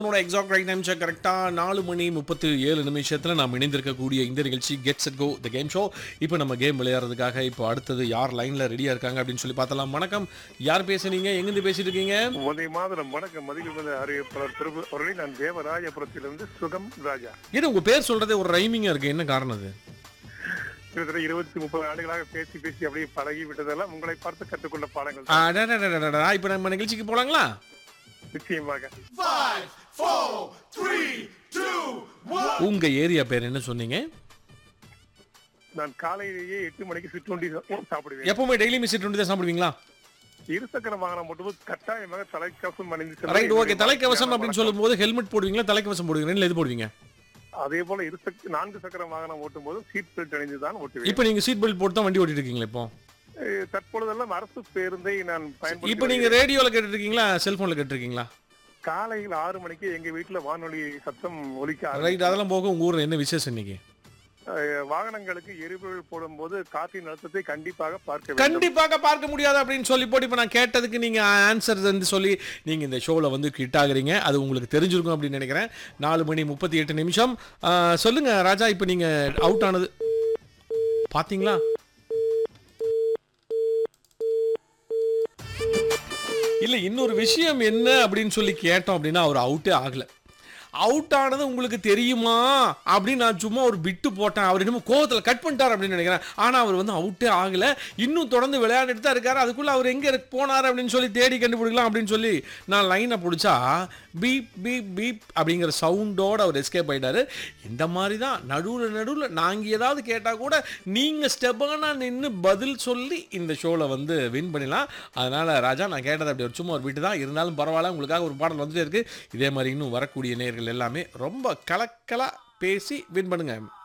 உன்னோட exact right time check கரெக்டாக நாலு மணி முப்பத்து ஏழு நிமிஷத்தில் நாம் இணைந்திருக்கக்கூடிய இந்த நிகழ்ச்சி get set go the game show இப்போ நம்ம கேம் விளையாடுறதுக்காக இப்போ அடுத்தது யார் லைனில் ரெடியாக இருக்காங்க அப்படின்னு சொல்லி பார்த்தலாம் வணக்கம் யார் பேசுனீங்க எங்கேருந்து பேசிட்டு இருக்கீங்க உதய மாதம் வணக்கம் மதிப்பு அறிவிப்பாளர் திருப்பு அவர்களை நான் தேவராஜபுரத்திலிருந்து சுகம் ராஜா இது உங்கள் பேர் சொல்கிறதே ஒரு ரைமிங்காக இருக்குது என்ன காரணம் அது கிட்டத்தட்ட இருபத்தி முப்பது ஆண்டுகளாக பேசி பேசி அப்படியே பழகி விட்டதெல்லாம் உங்களை பார்த்து கற்றுக்கொண்ட பாடங்கள் தான். இப்போ நம்ம நிகழ்ச்சிக்கு போகலாங்களா நிச்சயமாக உங்கள் ஏரியா பேர் என்ன சொன்னீங்க நான் காலையிலேயே எட்டு மணிக்கு சிற்றுண்டி சாப்பிடுவேன் எப்பவுமே டெய்லி மிஸ் தான் சாப்பிடுவீங்களா இருசக்கர வாகனம் மட்டும் கட்டாயமாக தலைக்கவசம் அணிந்து செல்வது ரைட் ஓகே என்னுடைய தலைக்கவசம் வழக்கம். அப்படின்னு சொல்லும்போது ஹெல்மெட் போடுவீங்களா தலைக்கவசம் போடுவீங்க ரெண்டுல எது போடுவீங்க அதே போல இருசக் நான்கு சக்கர வாகனம் ஓட்டும் போது சீட் பெல்ட் அணிந்து தான் ஓட்டுவேன் இப்போ நீங்கள் சீட் பெல்ட் போட்டு தான் வண்டி ஓட்டிட்டு இருக்கீங்களா இப்போ அஹ் தற்பொழுதெல்லாம் அரசு பேருந்தை நான் இப்போ பயன்படுத்தி நீங்கள் ரேடியோவில் கேட்டுருக்கீங்களா செல்ஃபோனில் கேட்டுருக்கீங்களா காலையில் ஆறு மணிக்கு எங்க வீட்டுல வானொலி சத்தம் ஒலிக்க ஆரம்பிக்கும். ரைட் அதெல்லாம் போக உங்கள் ஊரில் என்ன விசேஷம் இன்னைக்கு அஹ் வாகனங்களுக்கு எரிபொருள் போடும்போது காற்றின் அழுத்தத்தை கண்டிப்பாக பார்க்க வேண்டும் கண்டிப்பாக பார்க்க முடியாது அப்படின்னு சொல்லி போட்டு இப்போ நான் கேட்டதுக்கு நீங்கள் ஆன்சர் வந்து சொல்லி நீங்கள் இந்த ஷோவில் வந்து கிட் ஆகுறீங்க அது உங்களுக்கு தெரிஞ்சிருக்கும் அப்படின்னு நினைக்கிறேன் நாலு மணி முப்பத்தி எட்டு நிமிஷம் ஆ, சொல்லுங்க ராஜா இப்போ நீங்கள் அவுட் ஆனது பார்த்தீங்களா இல்லை இன்னொரு விஷயம் என்ன அப்படின்னு சொல்லி கேட்டோம் அப்படின்னா அவர் அவுட்டே ஆகலை அவுட் ஆனது உங்களுக்கு தெரியுமா அப்படின்னு நான் சும்மா ஒரு பிட்டு போட்டேன் அவர் என்னமோ கோவத்தில் கட் பண்ணிட்டார் அப்படின்னு நினைக்கிறேன் ஆனால் அவர் வந்து அவுட்டே ஆகலை இன்னும் தொடர்ந்து விளையாடிட்டு தான் இருக்காரு அதுக்குள்ளே அவர் எங்கே போனார் அப்படின்னு சொல்லி தேடி கண்டுபிடிக்கலாம் அப்படின்னு சொல்லி நான் லைனை பிடிச்சா பீப் பீப் பீப் அப்படிங்கிற சவுண்டோட அவர் எஸ்கேப் ஆயிட்டாரு இந்த மாதிரி தான் நடுவில் நடுவில் நாங்கள் ஏதாவது கேட்டால் கூட நீங்கள் ஸ்டெப்பானா நின்று பதில் சொல்லி இந்த ஷோவில் வந்து வின் பண்ணிடலாம் அதனால் ராஜா நான் கேட்டது அப்படி ஒரு சும்மா ஒரு வீட்டு தான் இருந்தாலும் பரவாயில்ல உங்களுக்காக ஒரு பாடல் வந்துட்டே இருக்கு இதே மாதிரி இன்னும் வரக்கூடிய நேயர்கள் எல்லாமே ரொம்ப கலக்கலாக பேசி வின் பண்ணுங்க